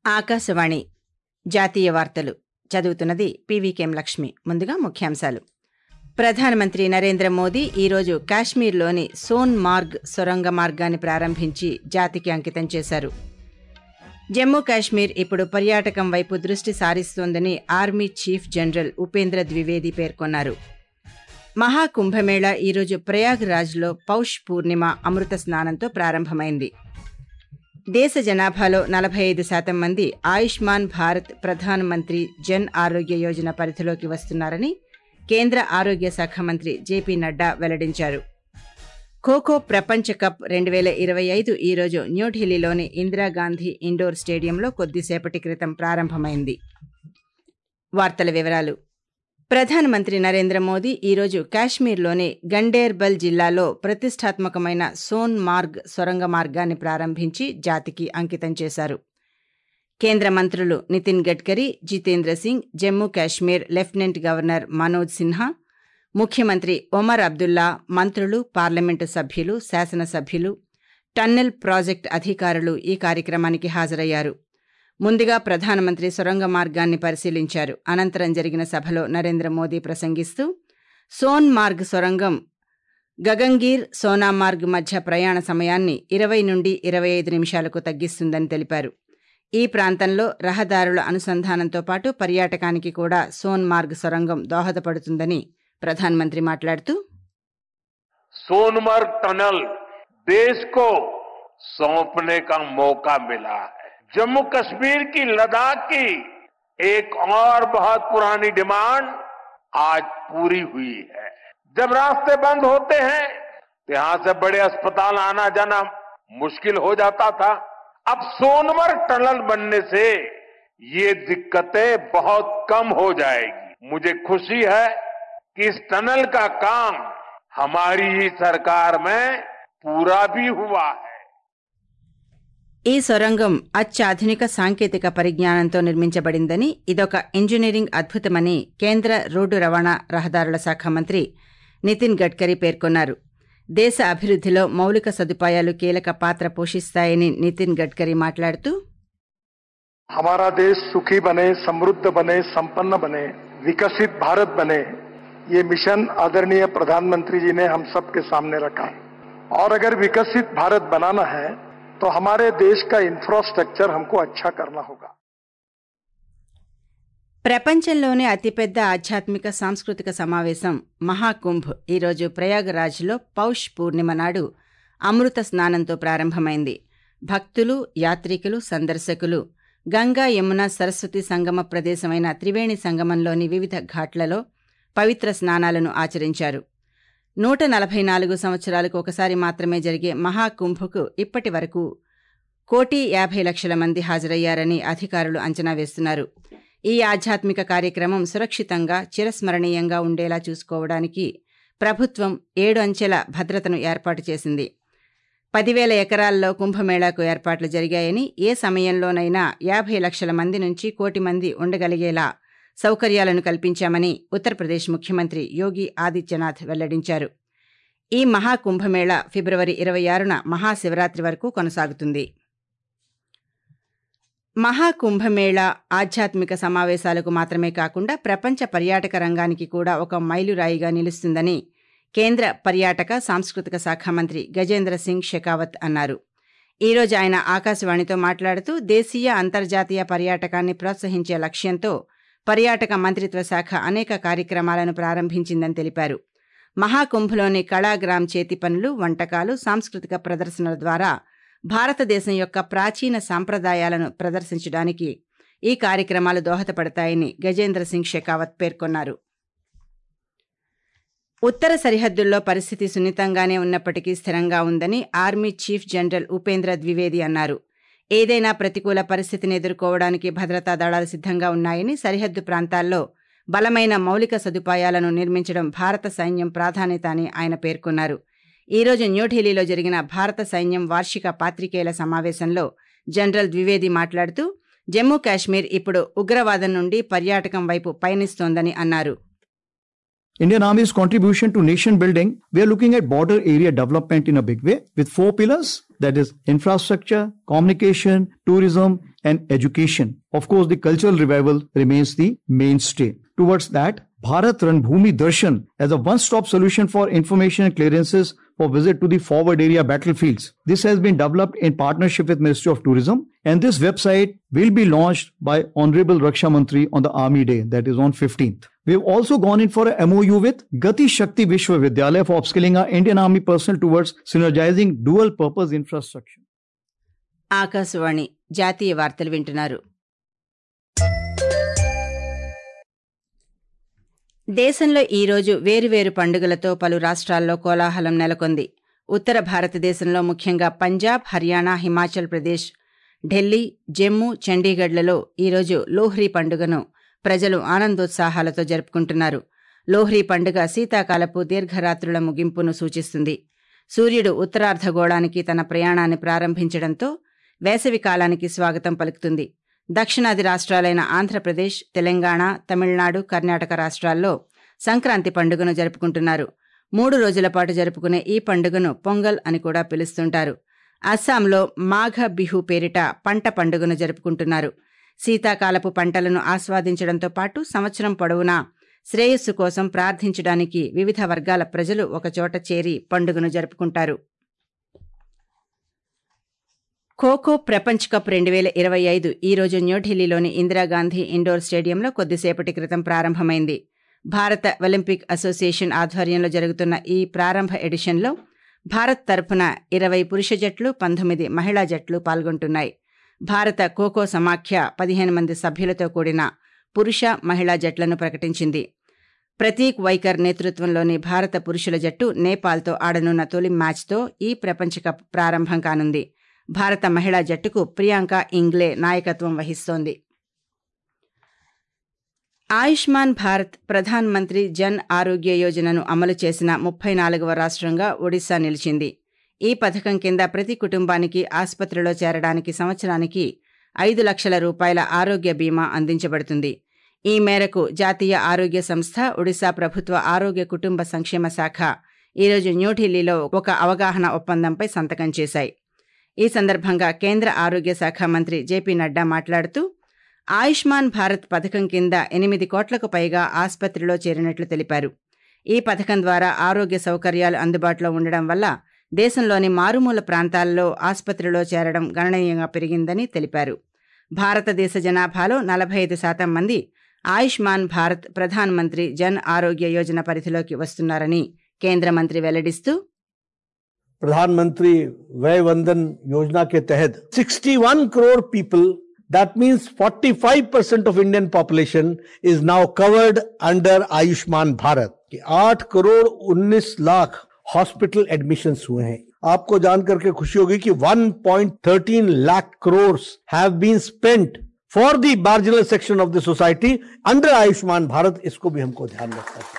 ఆకాశవాణి జాతీయ వార్తలు చదువుతున్నది పీవీకేం లక్ష్మి ముందుగా ముఖ్యాంశాలు ప్రధానమంత్రి నరేంద్ర మోదీ ఈరోజు కాశ్మీర్లోని సోన్ మార్గ్ సొరంగ మార్గాన్ని ప్రారంభించి జాతికి అంకితం చేశారు జమ్మూ కాశ్మీర్ ఇప్పుడు పర్యాటకం వైపు దృష్టి సారిస్తోందని army chief general Upendra Dwivedi పేర్కొన్నారు మహాకుంభమేళా ఈరోజు ప్రయాగ్రాజ్లో పౌష్ పూర్ణిమ అమృత స్నానంతో ప్రారంభమైంది దేశ జనాభాలో నలభై ఐదు శాతం మంది ఆయుష్మాన్ భారత్ ప్రధాన్ మంత్రి జన్ ఆరోగ్య యోజన పరిధిలోకి వస్తున్నారని కేంద్ర ఆరోగ్య శాఖ మంత్రి జేపీ నడ్డా వెల్లడించారు ఖోఖో ప్రపంచ కప్ రెండు వేల ఇరవై ఐదు ఈరోజు న్యూఢిల్లీలోని ఇందిరాగాంధీ ఇండోర్ స్టేడియంలో కొద్దిసేపటి క్రితం ప్రారంభమైంది వార్తల వివరాలు ప్రధానమంత్రి నరేంద్ర మోదీ ఈరోజు కాశ్మీర్లోని గండేర్బల్ జిల్లాలో ప్రతిష్టాత్మకమైన సోన్ మార్గ్ సొరంగ మార్గాన్ని ప్రారంభించి జాతికి అంకితం చేశారు కేంద్ర మంత్రులు నితిన్ గడ్కరీ జితేంద్ర సింగ్ జమ్మూ కాశ్మీర్ లెఫ్టినెంట్ గవర్నర్ మనోజ్ సిన్హా ముఖ్యమంత్రి ఒమర్ అబ్దుల్లా మంత్రులు పార్లమెంటు సభ్యులు శాసనసభ్యులు టన్నెల్ ప్రాజెక్ట్ అధికారులు ఈ కార్యక్రమానికి హాజరయ్యారు ముందుగా ప్రధానమంత్రి సొరంగ మార్గాన్ని పరిశీలించారు అనంతరం జరిగిన సభలో నరేంద్ర మోదీ ప్రసంగిస్తూ సోన్ మార్గ్ సొరంగం గగంగీర్ సోనామార్గ్ మధ్య ప్రయాణ సమయాన్ని ఇరవై నుండి ఇరవై ఐదు నిమిషాలకు తగ్గిస్తుందని తెలిపారు ఈ ప్రాంతంలో రహదారుల అనుసంధానంతో పాటు పర్యాటకానికి కూడా సోన్ మార్గ్ సొరంగం దోహదపడుతుందని ప్రధానమంత్రి మాట్లాడుతూ सोनमर्ग टनल देश को सौंपने का मौका मिला है जम्मू कश्मीर की लद्दाख की एक और बहुत पुरानी डिमांड आज पूरी हुई है जब रास्ते बंद होते हैं तो यहां से बड़े अस्पताल आना जाना मुश्किल हो जाता था अब सोनमर्ग टनल बनने से ये दिक्कतें बहुत कम हो जाएगी मुझे खुशी है कि इस टनल का काम हमारी ही सरकार में पूरा भी हुआ है ఈ సొరంగం అత్యాధునిక సాంకేతిక పరిజ్ఞానంతో నిర్మించబడిందని ఇదొక ఇంజనీరింగ్ అద్భుతమని కేంద్ర రోడ్డు రవాణా రహదారుల శాఖ మంత్రి నితిన్ గడ్కరీ పేర్కొన్నారు దేశ అభివృద్ధిలో మౌలిక సదుపాయాలు కీలక పాత్ర పోషిస్తాయని నితిన్ గడ్కరీ మాట్లాడుతూ हमारा देश सुखी बने समृद्ध बने संपन्न बने विकसित भारत बने ये मिशन आदरणीय प्रधानमंत्री जी ने हम सबके सामने रखा है और अगर विकसित भारत बनाना है तो हमारे देश का इंफ्रास्ट्रक्चर हमको अच्छा करना होगा ప్రపంచంలోనే అతిపెద్ద ఆధ్యాత్మిక సాంస్కృతిక సమావేశం మహాకుంభ్ ఈరోజు ప్రయాగరాజ్లో పౌష్ పూర్ణిమ నాడు అమృత స్నానంతో ప్రారంభమైంది భక్తులు యాత్రికులు సందర్శకులు గంగా యమున సరస్వతి సంగమ ప్రదేశమైన త్రివేణి సంగమంలోని వివిధ ఘాట్లలో పవిత్ర స్నానాలను ఆచరించారు నూట నలభై నాలుగు సంవత్సరాలకు ఒకసారి మాత్రమే జరిగే మహాకుంభకు ఇప్పటి వరకు కోటి యాభై లక్షల మంది హాజరయ్యారని అధికారులు అంచనా వేస్తున్నారు ఈ ఆధ్యాత్మిక కార్యక్రమం సురక్షితంగా చిరస్మరణీయంగా ఉండేలా చూసుకోవడానికి ప్రభుత్వం ఏడు అంచెల భద్రతను ఏర్పాటు చేసింది పదివేల ఎకరాల్లో కుంభమేళాకు ఏర్పాట్లు జరిగాయని ఏ సమయంలోనైనా యాభై లక్షల మంది నుంచి కోటి మంది ఉండగలిగేలా సౌకర్యాలను కల్పించామని ఉత్తరప్రదేశ్ ముఖ్యమంత్రి యోగి ఆదిత్యనాథ్ వెల్లడించారు ఈ మహాకుంభమేళ ఫిబ్రవరి ఇరవై ఆరున మహాశివరాత్రి వరకు కొనసాగుతుంది మహాకుంభమేళ ఆధ్యాత్మిక సమావేశాలకు మాత్రమే కాకుండా ప్రపంచ పర్యాటక రంగానికి కూడా ఒక మైలురాయిగా నిలుస్తుందని కేంద్ర పర్యాటక సాంస్కృతిక శాఖ మంత్రి గజేంద్ర సింగ్ షెకావత్ అన్నారు ఈరోజు ఆయన ఆకాశవాణితో మాట్లాడుతూ దేశీయ అంతర్జాతీయ పర్యాటకాన్ని ప్రోత్సహించే లక్ష్యంతో పర్యాటక మంత్రిత్వ శాఖ అనేక కార్యక్రమాలను ప్రారంభించిందని తెలిపారు మహాకుంభలోని కళాగ్రామ్ చేతి పనులు వంటకాలు సాంస్కృతిక ప్రదర్శనల ద్వారా భారతదేశం యొక్క ప్రాచీన సాంప్రదాయాలను ప్రదర్శించడానికి ఈ కార్యక్రమాలు దోహదపడతాయని గజేంద్ర సింగ్ షెకావత్ పేర్కొన్నారు ఉత్తర సరిహద్దుల్లో పరిస్థితి సున్నితంగానే ఉన్నప్పటికీ స్థిరంగా ఉందని army chief general Upendra Dwivedi అన్నారు ఏదైనా ప్రతికూల పరిస్థితిని ఎదుర్కోవడానికి భద్రతా దళాలు సిద్ధంగా ఉన్నాయని సరిహద్దు ప్రాంతాల్లో బలమైన మౌలిక సదుపాయాలను నిర్మించడం భారత సైన్యం ప్రాధాన్యత అని ఆయన పేర్కొన్నారు ఈరోజు న్యూఢిల్లీలో జరిగిన భారత సైన్యం వార్షిక పాత్రికేయుల సమావేశంలో జనరల్ ద్వివేది మాట్లాడుతూ జమ్మూ కాశ్మీర్ ఇప్పుడు ఉగ్రవాదం నుండి పర్యాటకం వైపు పయనిస్తోందని అన్నారు Indian Army's contribution to nation building, we are looking at border area development in a big way with four pillars that is infrastructure, communication, tourism, and education. Of course, the cultural revival remains the mainstay. Towards that, Bharat Ranbhumi Darshan as a one-stop solution for information and clearances for visit to the forward area battlefields. This has been developed in partnership with Ministry of Tourism and this website will be launched by Honorable Raksha Mantri on the Army Day that is on 15th. We have also gone in for a MOU with Gati Shakti Vishwavidyalaya for upskilling our Indian Army personnel towards synergizing dual purpose infrastructure. Akashvani జాతీయ వార్తలు వింటున్నారు దేశంలో ఈరోజు వేరువేరు పండుగలతో పలు రాష్ట్రాల్లో కోలాహలం నెలకొంది ఉత్తర భారతదేశంలో ముఖ్యంగా పంజాబ్ హర్యానా హిమాచల్ ప్రదేశ్ ఢిల్లీ జమ్మూ చండీగఢ్లలో ఈరోజు లోహ్రీ పండుగను ప్రజలు ఆనందోత్సాహాలతో జరుపుకుంటున్నారు లోహ్రీ పండుగ శీతాకాలపు దీర్ఘరాత్రుల ముగింపును సూచిస్తుంది సూర్యుడు ఉత్తరార్ధగోళానికి తన ప్రయాణాన్ని ప్రారంభించడంతో వేసవి కాలానికి స్వాగతం పలుకుతుంది దక్షిణాది రాష్ట్రాలైన ఆంధ్రప్రదేశ్ తెలంగాణ తమిళనాడు కర్ణాటక రాష్ట్రాల్లో సంక్రాంతి పండుగను జరుపుకుంటున్నారు మూడు రోజుల పాటు జరుపుకునే ఈ పండుగను పొంగల్ అని కూడా పిలుస్తుంటారు అస్సాంలో మాఘ బిహు పేరిట పంట పండుగను జరుపుకుంటున్నారు శీతాకాలపు పంటలను ఆస్వాదించడంతో పాటు సంవత్సరం పొడవునా శ్రేయస్సు కోసం ప్రార్థించడానికి వివిధ వర్గాల ప్రజలు ఒకచోట చేరి పండుగను జరుపుకుంటారు ఖోఖో ప్రపంచ్ కప్ రెండు వేల ఇరవై ఐదు ఈరోజు న్యూఢిల్లీలోని ఇందిరాగాంధీ ఇండోర్ స్టేడియంలో కొద్దిసేపటి క్రితం ప్రారంభమైంది భారత ఒలింపిక్ అసోసియేషన్ ఆధ్వర్యంలో జరుగుతున్న ఈ ప్రారంభ ఎడిషన్లో భారత్ తరఫున ఇరవై పురుష జట్లు పంతొమ్మిది మహిళా జట్లు పాల్గొంటున్నాయి భారత ఖోఖో సమాఖ్య పదిహేను మంది సభ్యులతో కూడిన పురుష మహిళా జట్లను ప్రకటించింది ప్రతీక్ వైకర్ నేతృత్వంలోని భారత పురుషుల జట్టు నేపాల్తో ఆడనున్న తొలి మ్యాచ్తో ఈ ప్రపంచ కప్ ప్రారంభం కానుంది భారత మహిళా జట్టుకు ప్రియాంక ఇంగ్లే నాయకత్వం వహిస్తోంది ఆయుష్మాన్ భారత్ ప్రధాన్ మంత్రి జన్ ఆరోగ్య యోజనను అమలు చేసిన ముప్పై నాలుగవ రాష్ట్రంగా ఒడిశా నిలిచింది ఈ పథకం కింద ప్రతి కుటుంబానికి ఆసుపత్రిలో చేరడానికి సంవత్సరానికి ఐదు లక్షల రూపాయల ఆరోగ్య బీమా అందించబడుతుంది ఈ మేరకు జాతీయ ఆరోగ్య సంస్థ ఒడిశా ప్రభుత్వ ఆరోగ్య కుటుంబ సంక్షేమ శాఖ ఈరోజు న్యూఢిల్లీలో ఒక అవగాహన ఒప్పందంపై సంతకం చేశాయి ఈ సందర్భంగా కేంద్ర ఆరోగ్య శాఖ మంత్రి జేపీ నడ్డా మాట్లాడుతూ ఆయుష్మాన్ భారత్ పథకం కింద ఎనిమిది కోట్లకు పైగా ఆసుపత్రిలో చేరినట్లు తెలిపారు ఈ పథకం ద్వారా ఆరోగ్య సౌకర్యాలు అందుబాటులో ఉండడం వల్ల దేశంలోని మారుమూల ప్రాంతాల్లో ఆసుపత్రిలో చేరడం గణనీయంగా పెరిగిందని తెలిపారు భారతదేశ జనాభాలో నలభై ఐదు శాతం మంది ఆయుష్మాన్ భారత్ ప్రధాన్ మంత్రి జన్ ఆరోగ్య యోజన పరిధిలోకి వస్తున్నారని కేంద్ర మంత్రి వెల్లడిస్తూ प्रधानमंत्री व्यय वंदन योजना के तहत 61 crore people that means 45 percent of Indian population is now covered under Ayushman Bharat आठ करोड़ 19 लाख हॉस्पिटल एडमिशंस हुए हैं आपको जानकर के खुशी होगी कि 1.13 lakh crore have been spent for the marginal section of the society under Ayushman Bharat इसको भी हमको ध्यान रखना चाहिए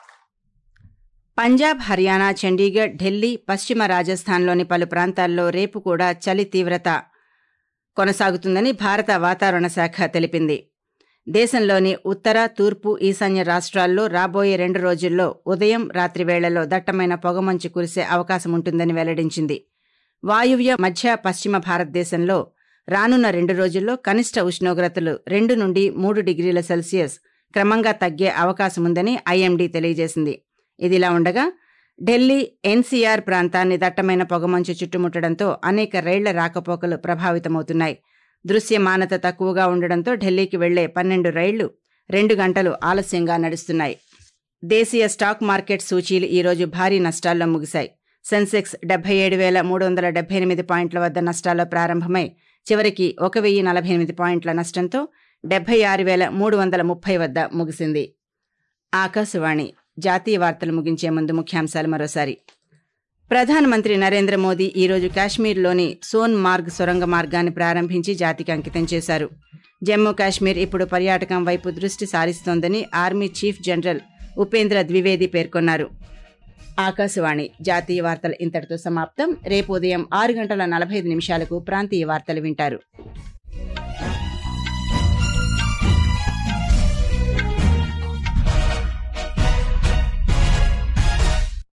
పంజాబ్ హర్యానా చండీగఢ్ ఢిల్లీ పశ్చిమ రాజస్థాన్లోని పలు ప్రాంతాల్లో రేపు కూడా చలి తీవ్రత కొనసాగుతుందని భారత వాతావరణ శాఖ తెలిపింది దేశంలోని ఉత్తర తూర్పు ఈశాన్య రాష్ట్రాల్లో రాబోయే రెండు రోజుల్లో ఉదయం రాత్రి వేళల్లో దట్టమైన పొగమంచు కురిసే అవకాశం ఉంటుందని వెల్లడించింది వాయువ్య మధ్య పశ్చిమ భారతదేశంలో రానున్న రెండు రోజుల్లో కనిష్ట ఉష్ణోగ్రతలు రెండు నుండి మూడు డిగ్రీల సెల్సియస్ క్రమంగా తగ్గే అవకాశముందని ఐఎండీ తెలియజేసింది ఇదిలా ఉండగా ఢిల్లీ ఎన్సీఆర్ ప్రాంతాన్ని దట్టమైన పొగమంచు చుట్టుముట్టడంతో అనేక రైళ్ల రాకపోకలు ప్రభావితమవుతున్నాయి దృశ్యమానత తక్కువగా ఉండడంతో ఢిల్లీకి వెళ్లే పన్నెండు రైళ్లు రెండు గంటలు ఆలస్యంగా నడుస్తున్నాయి దేశీయ స్టాక్ మార్కెట్ సూచీలు ఈరోజు భారీ నష్టాల్లో ముగిశాయి సెన్సెక్స్ డెబ్బై ఏడు వేల మూడు వందల డెబ్బై ఎనిమిది పాయింట్ల వద్ద నష్టాల్లో ప్రారంభమై చివరికి ఒక వెయ్యి నలభై ఎనిమిది పాయింట్ల నష్టంతో డెబ్బై ఆరు వేల మూడు వందల ముప్పై వద్ద ముగిసింది ఆకాశవాణి జాతీయ వార్తలు ముగించే ముందు ముఖ్యాంశాలు మరోసారి ప్రధానమంత్రి నరేంద్ర మోదీ ఈరోజు కాశ్మీర్లోని సోన్ మార్గ్ సొరంగ మార్గాన్ని ప్రారంభించి జాతికి అంకితం చేశారు జమ్మూ కాశ్మీర్ ఇప్పుడు పర్యాటకం వైపు దృష్టి సారిస్తోందని army chief general Upendra Dwivedi పేర్కొన్నారు ఆకాశవాణి జాతీయ వార్తలు ఇంతటితో సమాప్తం రేపు ఉదయం ఆరు గంటల నలభై ఐదు నిమిషాలకు ప్రాంతీయ వార్తలు వింటారు